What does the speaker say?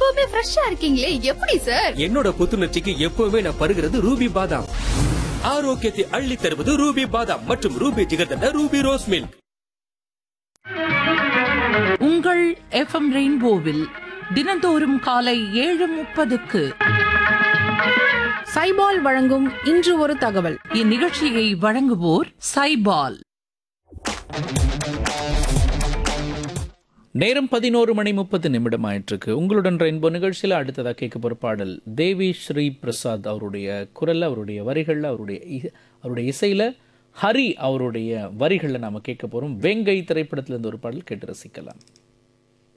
எப்பவுமே ஃப்ரெஷ்ஷா இருக்கீங்களே எப்படி சார் என்னோட புத்துணர்ச்சிக்கு எப்பவுமே நான் பருகிறது ரூபி பாதாம் ஆரோக்கியத்தை அள்ளி தருவது ரூபி பாதாம் மற்றும் Ruby jigarthanda Ruby rose milk உங்கள் எஃப்எம் ரெயின்போவில் தினந்தோறும் காலை ஏழு முப்பதுக்கு சைபால் வழங்கும் இன்று ஒரு தகவல் இந்நிகழ்ச்சியை வழங்குவோர் சைபால் நேரம் பதினோரு மணி முப்பது நிமிடம் ஆயிட்டிருக்கு உங்களுடன் ரெயின்போ நிகழ்ச்சியில் அடுத்ததாக கேட்க போகிற பாடல் தேவி ஸ்ரீ பிரசாத் அவருடைய குரல் அவருடைய வரிகளில் அவருடைய இ- அவருடைய இசையில் ஹரி அவருடைய வரிகளில் நாம் கேட்க போகிறோம் வேங்கை திரைப்படத்திலிருந்து ஒரு பாடல் கேட்டு ரசிக்கலாம்